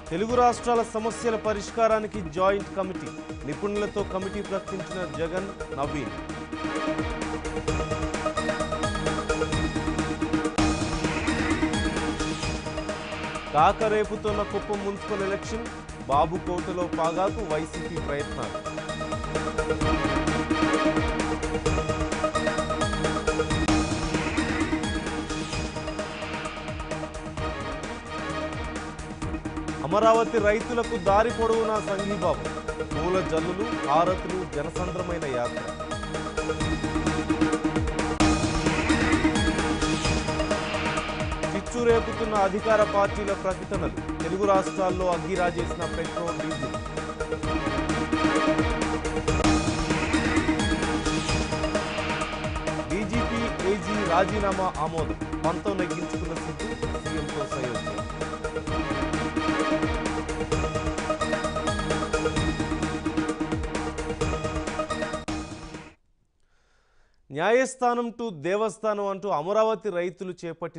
తెలుగు రాష్ట్రాల సమస్యల పరిష్కారానికి జాయింట్ కమిటీ నిపుణులతో కమిటీ ప్రకటించిన జగన్ నవీన్ కాకరేపుతున్న కుప్పం మున్సిపల్ ఎలక్షన్ బాబు కోటలో పాగాకు వైసీపీ ప్రయత్నాలు అమరావతి రైతులకు దారి పొడవునా సంఘీబాబు పూల జల్లులు హారతులు జనసంద్రమైన యాత్ర చిచ్చు రేపుతున్న అధికార పార్టీల ప్రకటనలు తెలుగు రాష్ట్రాల్లో అగ్గిరాజేసిన పెట్రోల్ డీజిల్ డీజీపీ ఏజీ రాజీనామా ఆమోదం పంతం నెగ్గించుకున్న సిద్ధు సీఎంతో సయోధ్య న్యాయస్థానం టు దేవస్థానం అంటూ అమరావతి రైతులు చేపట్టిన